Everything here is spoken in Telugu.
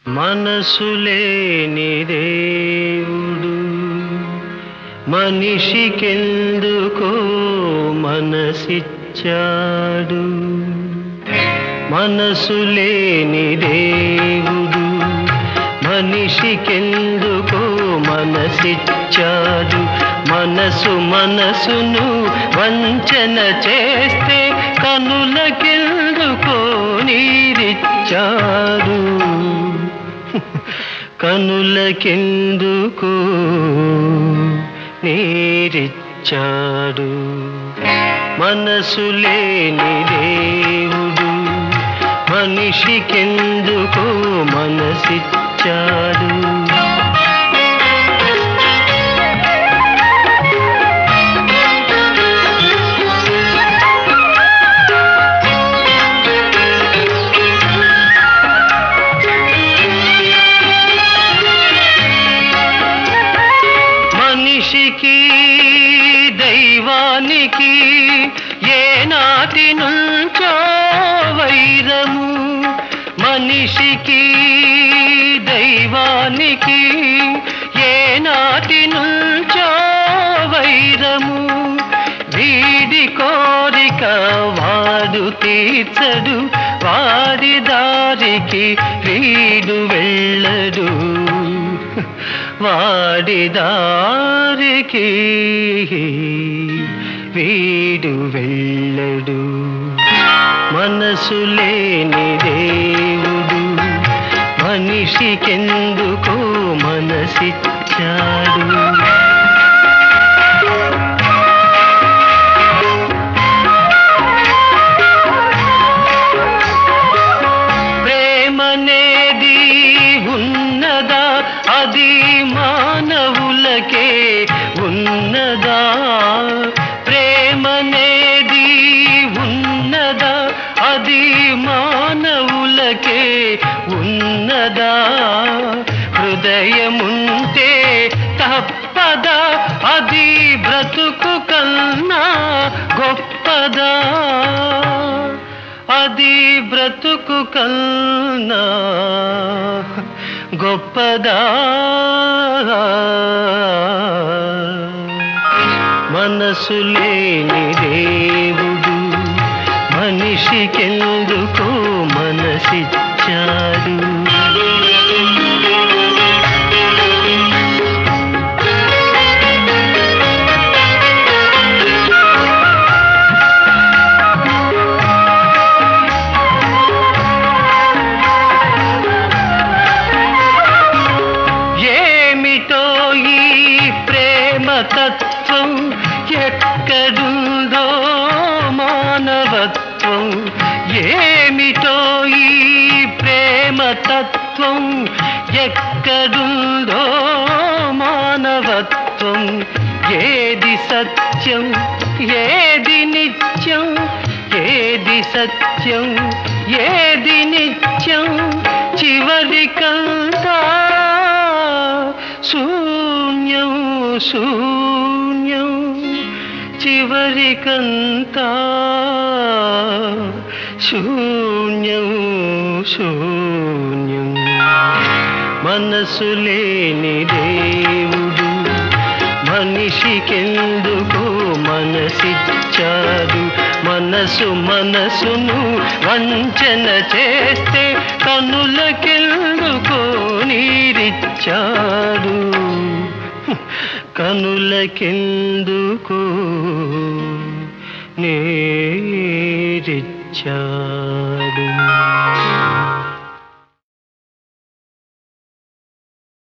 మనసు లేని దేవుడు మనిషికెందుకో మనసిచ్చాడు మనసు లేని దేవుడు మనిషికెందుకో మనసిచ్చాడు మనసు మనసును వంచన చేస్తే కనులకెందుకో నీరిచ్చాడు కనులకెందుకో నీరిచ్చాడు మనసు లేని దేవుడు మనిషికెందుకో మనసిచ్చాడు మనిషికి దైవానికి ఏనాటి నుంచో వైరము మనిషికి దైవానికి ఏనాటి నుంచో వైరము వీడి కోరిక వాడు తీర్చడు వాడి దారికి వీడు వెళ్ళడు వాడి దారికి వీడు వెళ్ళడు మనసు లేని దేవుడు మనిషికెందుకో మనసిచ్చాడు ప్రేమనేది ఉన్నదా అది మానవులకే ఉన్నదా ప్రేమనేది ఉన్నదా అది మానవులకే ఉన్నదా హృదయముంటే తప్పదా అది బ్రతుకు కన్నా గొప్పదా అది బ్రతుకు కన్నా గొప్పదా మనసు లేని దేవుడు మనిషికెందుకో మనసిచ్చాడు ఏమిటో ఈ ప్రేమ తత్వం ఎక్కడుందో మానవత్వం ఏమిటో ఈ ప్రేమ తత్వం ఎక్కడుందో మానవత్వం ఏది సత్యం ఏది నిత్యం ఏది సత్యం ఏది నిత్యం చివరికంతా శూన్యం శూన్యం చివరికంతా శూన్యం శూన్యం మనసు లేని దేవుడు మనిషికెందుకో మనసిచ్చాడు మనసు మనసును వంచన చేస్తే కనులకెందుకో నీరిచ్చాడు కనులకెందుకో నీరిచ్చాడు